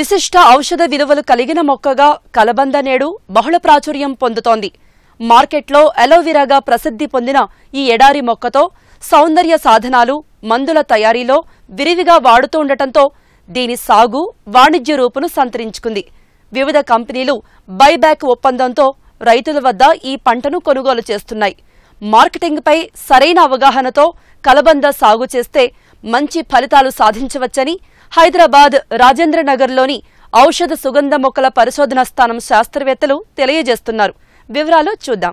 విశిష్ట ఔషధ విలువలు కలిగిన మొక్కగా కలబంద నేడు బహుళ ప్రాచుర్యం పొందుతోంది మార్కెట్లో అలోవెరాగా ప్రసిద్ధి పొందిన ఈ ఎడారి మొక్కతో సౌందర్య సాధనాలు మందుల తయారీలో విరివిగా వాడుతూ ఉండటంతో దీని సాగు వాణిజ్య రూపును సంతరించుకుంది వివిధ కంపెనీలు బైబ్యాక్ ఒప్పందంతో రైతుల వద్ద ఈ పంటను కొనుగోలు చేస్తున్నాయి మార్కెటింగ్పై సరైన అవగాహనతో కలబంద సాగు చేస్తే మంచి ఫలితాలు సాధించవచ్చని హైదరాబాద్ రాజేంద్రనగర్లోని ఔషధ సుగంధ మొక్కల పరిశోధనా స్థానం శాస్త్రవేత్తలు తెలియజేస్తున్నారు వివరాలు చూద్దాం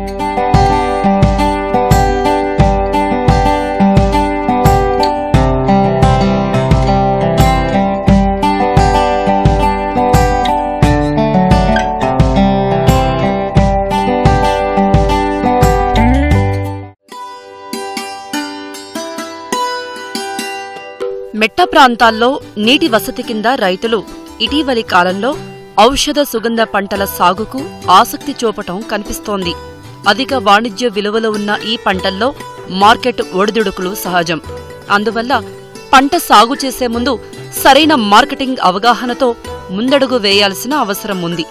మెట్ట ప్రాంతాల్లో నీటి వసతి కింద రైతులు ఇటీవలి కాలంలో ఔషధ సుగంధ పంటల సాగుకు ఆసక్తి చూపటం కనిపిస్తోంది అధిక వాణిజ్య విలువలు ఉన్న ఈ పంటల్లో మార్కెట్ ఒడిదుడుకులు సహజం అందువల్ల పంట సాగు చేసే ముందు సరైన మార్కెటింగ్ అవగాహనతో ముందడుగు వేయాల్సిన అవసరం ఉంది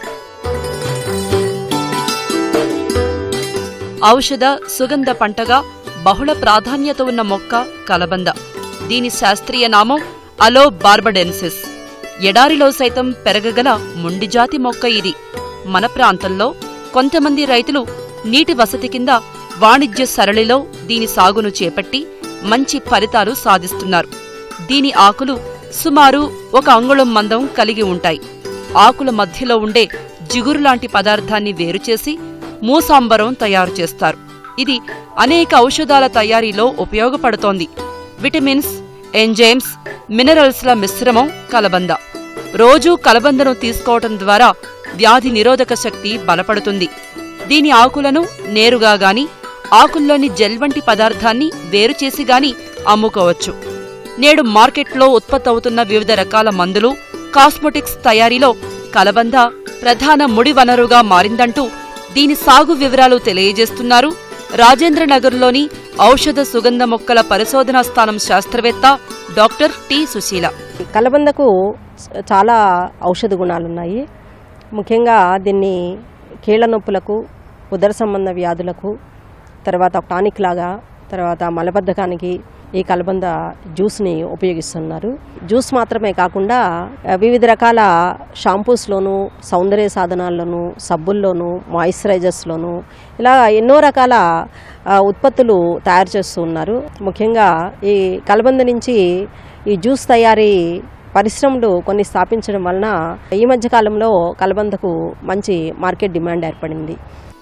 ఔషధ సుగంధ పంటగా బహుళ ప్రాధాన్యత ఉన్న మొక్క కలబంద దీని శాస్త్రీయ నామం అలో బార్బడెన్సిస్ ఎడారిలో సైతం పెరగగల మొండిజాతి మొక్క ఇది మన ప్రాంతంలో కొంతమంది రైతులు నీటి వసతి కింద వాణిజ్య సరళిలో దీని సాగును చేపట్టి మంచి ఫలితాలు సాధిస్తున్నారు దీని ఆకులు సుమారు ఒక అంగుళం మందం కలిగి ఉంటాయి ఆకుల మధ్యలో ఉండే జిగురు లాంటి పదార్థాన్ని వేరుచేసి మూసాంబరం తయారు చేస్తారు ఇది అనేక ఔషధాల తయారీలో ఉపయోగపడుతోంది విటమిన్స్ ఎంజైమ్స్ మినరల్స్ల మిశ్రమం కలబంద రోజూ కలబందను తీసుకోవటం ద్వారా వ్యాధి నిరోధక శక్తి బలపడుతుంది దీని ఆకులను నేరుగా గాని ఆకుల్లోని జెల్ వంటి పదార్థాన్ని వేరుచేసి గాని అమ్ముకోవచ్చు నేడు మార్కెట్లో ఉత్పత్తవుతున్న వివిధ రకాల మందులు కాస్మెటిక్స్ తయారీలో కలబంద ప్రధాన ముడి వనరుగా మారిందంటూ దీని సాగు వివరాలు తెలియజేస్తున్నారు రాజేంద్రనగర్లోని ఔషధ సుగంధ మొక్కల పరిశోధనా స్థానం శాస్త్రవేత్త డాక్టర్ టి సుశీల కలబందకు చాలా ఔషధ గుణాలు ఉన్నాయి ముఖ్యంగా దీన్ని కీళ్ళ నొప్పులకు ఉదర సంబంధ వ్యాధులకు తర్వాత టానిక్ లాగా తర్వాత మలబద్ధకానికి ఈ కలబంద జ్యూస్ని ఉపయోగిస్తున్నారు జ్యూస్ మాత్రమే కాకుండా ఆ, వివిధ రకాల షాంపూస్లోను సౌందర్య సాధనాల్లోనూ సబ్బుల్లోనూ మాయిశ్చరైజర్స్లోను ఇలా ఎన్నో రకాల ఆ, ఉత్పత్తులు తయారు చేస్తూ ఉన్నారు ముఖ్యంగా ఈ కలబంద నుంచి ఈ జ్యూస్ తయారీ పరిశ్రమలు కొన్ని స్థాపించడం వలన ఈ మధ్య కాలంలో కలబందకు మంచి మార్కెట్ డిమాండ్ ఏర్పడింది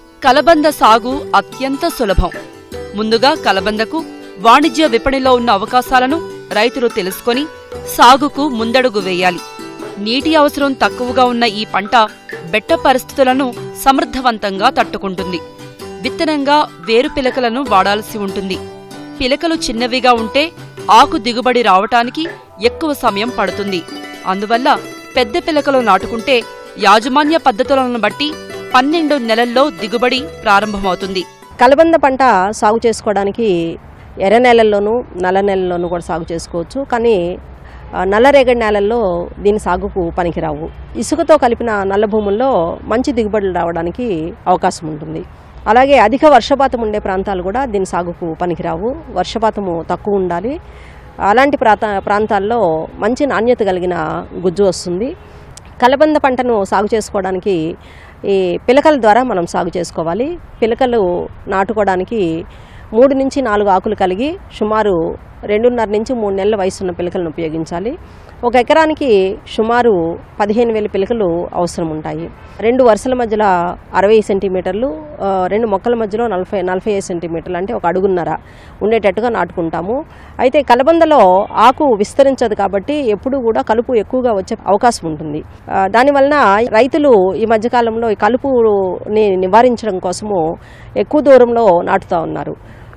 కలబంద సాగు అత్యంత సులభం ముందుగా కలబందకు వాణిజ్య విపణిలో ఉన్న అవకాశాలను రైతులు తెలుసుకొని సాగుకు ముందడుగు వేయాలి నీటి అవసరం తక్కువగా ఉన్న ఈ పంట బెట్ట పరిస్థితులను సమర్థవంతంగా తట్టుకుంటుంది విత్తనంగా వేరు పిలకలను వాడాల్సి ఉంటుంది పిలకలు చిన్నవిగా ఉంటే ఆకు దిగుబడి రావటానికి ఎక్కువ సమయం పడుతుంది అందువల్ల పెద్ద పిలకలు నాటుకుంటే యాజమాన్య పద్ధతులను బట్టి పన్నెండు నెలల్లో దిగుబడి ప్రారంభమవుతుంది కలబంద పంట సాగు చేసుకోవడానికి ఎర్ర నేలల్లోనూ నల్ల నేలల్లోనూ కూడా సాగు చేసుకోవచ్చు కానీ ఆ, నల్లరేగడి నేలల్లో దీని సాగుకు పనికిరావు ఇసుకతో కలిపిన నల్ల భూముల్లో మంచి దిగుబడులు రావడానికి అవకాశం ఉంటుంది అలాగే అధిక వర్షపాతం ఉండే ప్రాంతాలు కూడా దీని సాగుకు పనికిరావు వర్షపాతము తక్కువ ఉండాలి అలాంటి ప్రాంత ప్రాంతాల్లో మంచి నాణ్యత కలిగిన గుజ్జు వస్తుంది కలబంద పంటను సాగు చేసుకోవడానికి ఈ పిలకల ద్వారా మనం సాగు చేసుకోవాలి పిలకలు నాటుకోవడానికి మూడు నుంచి నాలుగు ఆకులు కలిగి సుమారు రెండున్నర నుంచి మూడు నెలల వయసు ఉన్న పిలకలను ఉపయోగించాలి ఒక ఎకరానికి సుమారు పదిహేను వేల పిలకలు అవసరం ఉంటాయి రెండు వరుసల మధ్యలో అరవై సెంటీమీటర్లు ఆ, రెండు మొక్కల మధ్యలో నలభై నలభై ఐదు సెంటీమీటర్లు అంటే ఒక అడుగున్నర ఉండేటట్టుగా నాటుకుంటాము అయితే కలబందలో ఆకు విస్తరించదు కాబట్టి ఎప్పుడూ కూడా కలుపు ఎక్కువగా వచ్చే అవకాశం ఉంటుంది ఆ, దానివలన రైతులు ఈ మధ్యకాలంలో ఈ కలుపుని నివారించడం కోసము ఎక్కువ దూరంలో నాటుతూ ఉన్నారు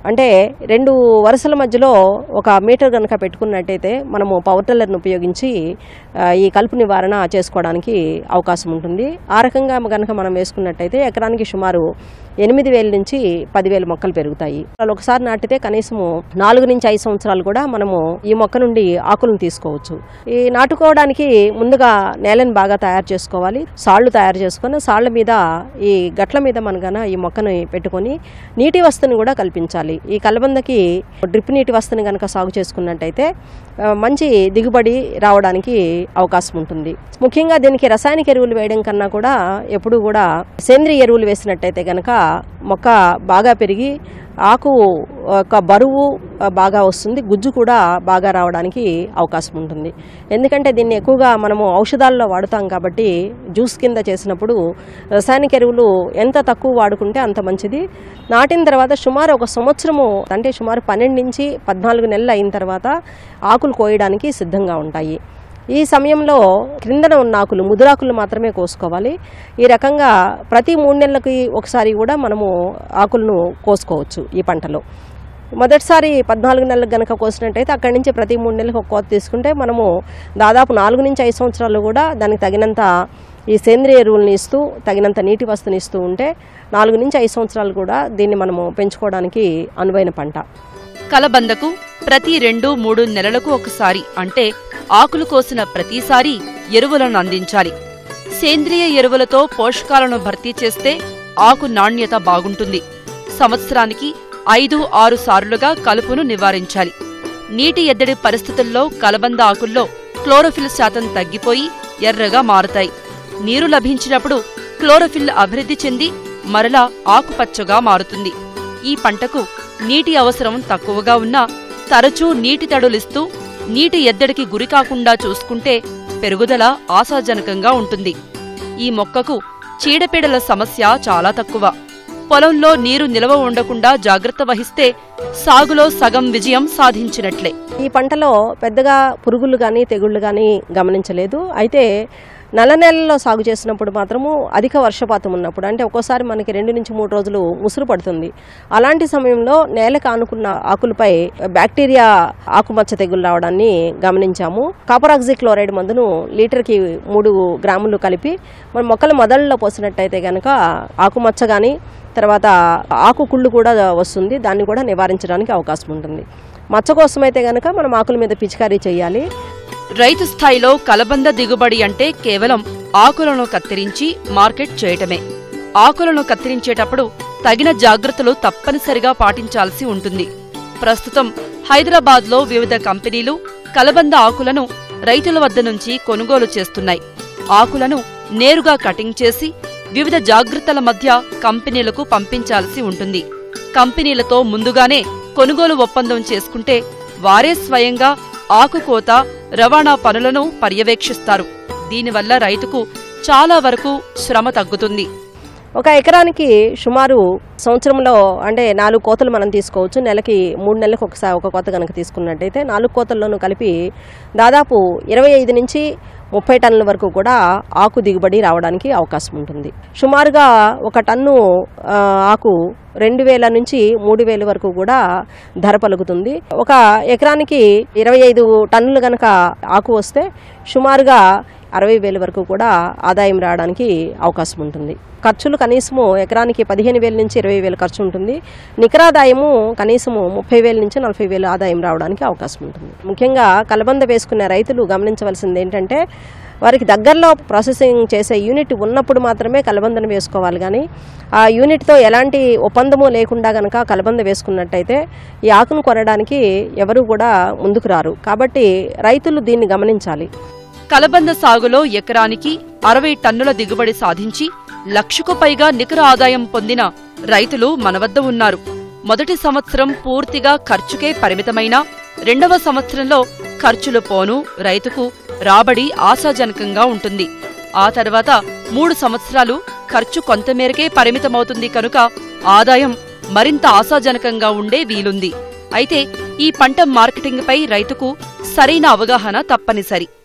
అంటే రెండు వరుసల మధ్యలో ఒక మీటర్ కనుక పెట్టుకున్నట్టయితే మనము పవర్ టిల్లర్ను ఉపయోగించి ఆ, ఈ కలుపు నివారణ చేసుకోవడానికి అవకాశం ఉంటుంది ఆ రకంగా కనుక మనం వేసుకున్నట్టయితే ఎకరానికి సుమారు ఎనిమిది వేల నుంచి పదివేల మొక్కలు పెరుగుతాయి వాళ్ళు ఒకసారి నాటితే కనీసము నాలుగు నుంచి ఐదు సంవత్సరాలు కూడా మనము ఈ మొక్క నుండి ఆకులను తీసుకోవచ్చు ఈ నాటుకోవడానికి ముందుగా నేలను బాగా తయారు చేసుకోవాలి సాళ్ళు తయారు చేసుకొని సాళ్ళ మీద ఈ గట్ల మీద మనగన ఈ మొక్కను పెట్టుకొని నీటి వస్తుని కూడా కల్పించాలి ఈ కలబందకి డ్రిప్ నీటి వస్తుని కనుక సాగు చేసుకున్నట్టయితే ఆ, మంచి దిగుబడి రావడానికి అవకాశం ఉంటుంది ముఖ్యంగా దీనికి రసాయనిక ఎరువులు వేయడం కన్నా కూడా ఎప్పుడు కూడా సేంద్రియ ఎరువులు వేసినట్టయితే కనుక మొక్క బాగా పెరిగి ఆకు ఒక బరువు ఆ, బాగా వస్తుంది గుజ్జు కూడా బాగా రావడానికి అవకాశం ఉంటుంది ఎందుకంటే దీన్ని ఎక్కువగా మనము ఔషధాల్లో వాడుతాం కాబట్టి జ్యూస్ కింద చేసినప్పుడు రసాయనిక ఎరువులు ఎంత తక్కువ వాడుకుంటే అంత మంచిది నాటిన తర్వాత సుమారు ఒక సంవత్సరము అంటే సుమారు పన్నెండు నుంచి పద్నాలుగు నెలలు అయిన తర్వాత ఆకులు కోయడానికి సిద్ధంగా ఉంటాయి ఈ సమయంలో క్రిందన ఉన్న ఆకులు ముదురాకులు మాత్రమే కోసుకోవాలి ఈ రకంగా ప్రతి మూడు నెలలకి ఒకసారి కూడా మనము ఆకులను కోసుకోవచ్చు ఈ పంటలో మొదటిసారి పద్నాలుగు నెలలకు గనక కోసినట్టయితే అక్కడి నుంచి ప్రతి మూడు నెలలకు ఒక కోత తీసుకుంటే మనము దాదాపు నాలుగు నుంచి ఐదు సంవత్సరాలు కూడా దానికి తగినంత ఈ సేంద్రియ ఎరువులను ఇస్తూ తగినంత నీటి వస్తుని ఇస్తూ ఉంటే నాలుగు నుంచి ఐదు సంవత్సరాలు కూడా దీన్ని మనము పెంచుకోవడానికి అనువైన పంట కలబందకు ప్రతి రెండు మూడు నెలలకు ఒకసారి అంటే ఆకులు కోసిన ప్రతిసారి ఎరువులను అందించాలి సేంద్రియ ఎరువులతో పోషకాలను భర్తీ చేస్తే ఆకు నాణ్యత బాగుంటుంది సంవత్సరానికి ఐదు ఆరు సార్లుగా కలుపును నివారించాలి నీటి ఎద్దడి పరిస్థితుల్లో కలబంద ఆకుల్లో క్లోరోఫిల్ శాతం తగ్గిపోయి ఎర్రగా మారుతాయి నీరు లభించినప్పుడు క్లోరోఫిల్ అభివృద్ధి చెంది మరలా ఆకుపచ్చగా మారుతుంది ఈ పంటకు నీటి అవసరం తక్కువగా ఉన్నా తరచూ నీటి తడులిస్తూ నీటి ఎద్దడికి గురికాకుండా చూసుకుంటే పెరుగుదల ఆశాజనకంగా ఉంటుంది ఈ మొక్కకు చీడపీడల సమస్య చాలా తక్కువ పొలంలో నీరు నిలవ ఉండకుండా జాగ్రత్త వహిస్తే సాగులో సగం విజయం సాధించినట్లే ఈ పంటలో పెద్దగా పురుగులు కానీ తెగుళ్ళు కానీ గమనించలేదు అయితే నల్ల నేలలో సాగు చేసినప్పుడు మాత్రము అధిక వర్షపాతం ఉన్నప్పుడు అంటే ఒక్కోసారి మనకి రెండు నుంచి మూడు రోజులు ముసురు పడుతుంది అలాంటి సమయంలో నేలకు ఆనుకున్న ఆకులపై బ్యాక్టీరియా ఆకుమచ్చ తెగులు రావడాన్ని గమనించాము కాపరాక్సి క్లోరైడ్ మందును లీటర్కి మూడు గ్రాములు కలిపి మన మొక్కల మొదళ్ళలో పోసినట్టయితే కనుక ఆకుమచ్చ కానీ తర్వాత ఆకు కుళ్ళు కూడా వస్తుంది దాన్ని కూడా నివారించడానికి అవకాశం ఉంటుంది మచ్చ కోసమైతే కనుక మనం ఆకుల మీద పిచికారీ చేయాలి రైతు స్థాయిలో కలబంద దిగుబడి అంటే కేవలం ఆకులను కత్తిరించి మార్కెట్ చేయటమే ఆకులను కత్తిరించేటప్పుడు తగిన జాగ్రత్తలు తప్పనిసరిగా పాటించాల్సి ఉంటుంది ప్రస్తుతం హైదరాబాద్లో వివిధ కంపెనీలు కలబంద ఆకులను రైతుల వద్ద నుంచి కొనుగోలు చేస్తున్నాయి ఆకులను నేరుగా కటింగ్ చేసి వివిధ జాగ్రత్తల మధ్య కంపెనీలకు పంపించాల్సి ఉంటుంది కంపెనీలతో ముందుగానే కొనుగోలు ఒప్పందం చేసుకుంటే వారే స్వయంగా ఆకుకోత రవాణా పనులను పర్యవేక్షిస్తారు దీనివల్ల రైతుకు చాలా వరకు శ్రమ తగ్గుతుంది ఒక ఎకరానికి సుమారు సంవత్సరంలో అంటే నాలుగు కోతలు మనం తీసుకోవచ్చు నెలకి మూడు నెలలకు ఒకసారి ఒక కోత కనుక తీసుకున్నట్టయితే నాలుగు కోతల్లోనూ కలిపి దాదాపు ఇరవై ఐదు నుంచి ముప్పై టన్నుల వరకు కూడా ఆకు దిగుబడి రావడానికి అవకాశం ఉంటుంది సుమారుగా ఒక టన్ను ఆ, ఆకు రెండు వేల నుంచి మూడు వేల వరకు కూడా ధర పలుకుతుంది ఒక ఎకరానికి ఇరవై ఐదు టన్నులు గనక ఆకు వస్తే సుమారుగా అరవై వేల వరకు కూడా ఆదాయం రావడానికి అవకాశం ఉంటుంది ఖర్చులు కనీసము ఎకరానికి పదిహేను వేల నుంచి ఇరవై వేల ఖర్చు ఉంటుంది నికరాదాయము కనీసము ముప్పై వేల నుంచి నలభై వేల ఆదాయం రావడానికి అవకాశం ఉంటుంది ముఖ్యంగా కలబంద వేసుకునే రైతులు గమనించవలసింది ఏంటంటే వారికి దగ్గరలో ప్రాసెసింగ్ చేసే యూనిట్ ఉన్నప్పుడు మాత్రమే కలబందను వేసుకోవాలి కానీ ఆ యూనిట్తో ఎలాంటి ఒప్పందము లేకుండా గనక కలబంద వేసుకున్నట్టయితే ఈ ఆకును కొనడానికి ఎవరు కూడా ముందుకు రారు కాబట్టి రైతులు దీన్ని గమనించాలి కలబంద సాగులో ఎకరానికి అరవై టన్నుల దిగుబడి సాధించి లక్షకు పైగా నికర ఆదాయం పొందిన రైతులు మన వద్ద ఉన్నారు మొదటి సంవత్సరం పూర్తిగా ఖర్చుకే పరిమితమైన రెండవ సంవత్సరంలో ఖర్చులు పోను రైతుకు రాబడి ఆశాజనకంగా ఉంటుంది ఆ తర్వాత మూడు సంవత్సరాలు ఖర్చు కొంతమేరకే పరిమితమవుతుంది కనుక ఆదాయం మరింత ఆశాజనకంగా ఉండే వీలుంది అయితే ఈ పంట మార్కెటింగ్పై రైతుకు సరైన అవగాహన తప్పనిసరి